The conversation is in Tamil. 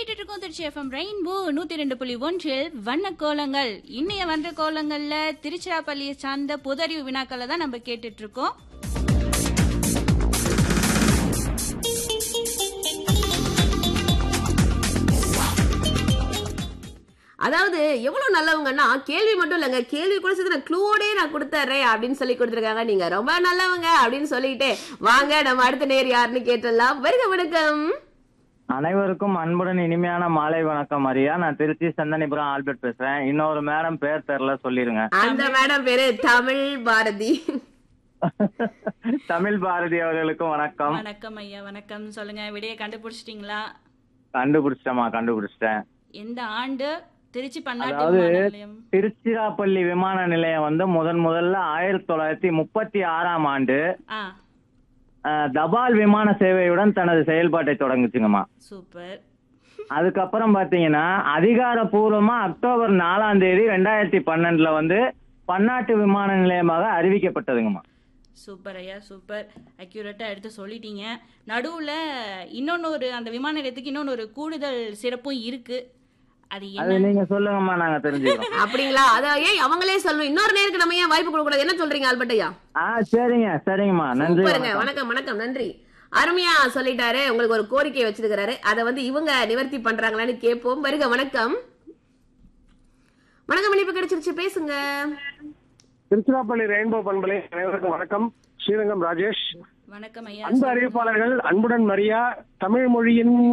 கேட்டுட்டு இருக்கோம் திருச்சி எஃப்எம் ரெயின்போ நூத்தி ரெண்டு புள்ளி ஒன்றில் வண்ண கோலங்கள் இன்னைய வண்ண கோலங்கள்ல திருச்சிராப்பள்ளியை சார்ந்த பொதறிவு வினாக்களை தான் நம்ம கேட்டுட்டு இருக்கோம் அதாவது எவ்வளவு நல்லவங்கன்னா கேள்வி மட்டும் இல்லைங்க கேள்வி கூட சேர்த்து நான் க்ளூவோடே நான் கொடுத்துட்றேன் அப்படின்னு சொல்லி கொடுத்துருக்காங்க நீங்க ரொம்ப நல்லவங்க அப்படின்னு சொல்லிட்டு வாங்க நம்ம அடுத்த நேர் யாருன்னு கேட்டுடலாம் வருக வணக்கம் அனைவருக்கும் அன்புடன் இனிமையான மாலை வணக்கம் மரியா நான் திருச்சி சந்தனிபுரம் ஆல்பர்ட் பேசுறேன் இன்னொரு மேடம் பேர் தெரியல சொல்லிருங்க அந்த மேடம் பேரு தமிழ் பாரதி தமிழ் பாரதி அவர்களுக்கும் வணக்கம் வணக்கம் ஐயா வணக்கம் சொல்லுங்க விடைய கண்டுபிடிச்சிட்டீங்களா கண்டுபிடிச்சிட்டேமா கண்டுபிடிச்சிட்டேன் எந்த ஆண்டு திருச்சி பன்னாட்டு அதாவது விமான நிலையம் திருச்சிராப்பள்ளி விமான நிலையம் வந்து முதன் முதல்ல ஆயிரத்தி தொள்ளாயிரத்தி முப்பத்தி ஆறாம் ஆண்டு ஆ அஹ், தபால் விமான சேவையுடன் தனது செயல்பாட்டை தொடங்குச்சுங்கம்மா சூப்பர் அதுக்கப்புறம் பாத்தீங்கன்னா அதிகாரப்பூர்வமா அக்டோபர் நாலாம் தேதி ரெண்டாயிரத்தி பன்னெண்டுல வந்து பன்னாட்டு விமான நிலையமாக அறிவிக்கப்பட்டதுங்கம்மா சூப்பர் ஐயா சூப்பர் அக்யூரேட்டா எடுத்து சொல்லிட்டீங்க நடுவுல இன்னொன்னு ஒரு அந்த விமான நிலையத்துக்கு இன்னொன்னு ஒரு கூடுதல் சிறப்பும் இருக்கு அது அது என்ன நீங்க சொல்லுங்கம்மா நாங்க தெரிஞ்சுக்கிறோம் அப்படிங்களா அத ஏன் அவங்களே சொல்லணும் இன்னொரு நேருக்கு நம்ம ஏன் வாய்ப்பு கொடுக்க கூடாது என்ன சொல்றீங்க ஆல்பர்ட் ஐயா ஆ சரிங்க சரிங்கம்மா நன்றி சூப்பருங்க வணக்கம். வணக்கம் வணக்கம் நன்றி அருமையா சொல்லிட்டாரு உங்களுக்கு ஒரு கோரிக்கை வச்சிருக்கிறாரு அதை வந்து இவங்க நிவர்த்தி பண்றாங்களான்னு கேட்போம் வருக வணக்கம் வணக்கம் இனிப்பு கிடைச்சிருச்சு பேசுங்க திருச்சிராப்பள்ளி ரெயின்போ பண்பலை அனைவருக்கும் வணக்கம் ஸ்ரீரங்கம் ராஜேஷ் வணக்கம் ஐயா அன்பு அறிவிப்பாளர்கள் அன்புடன் மரியா தமிழ் மொழியின்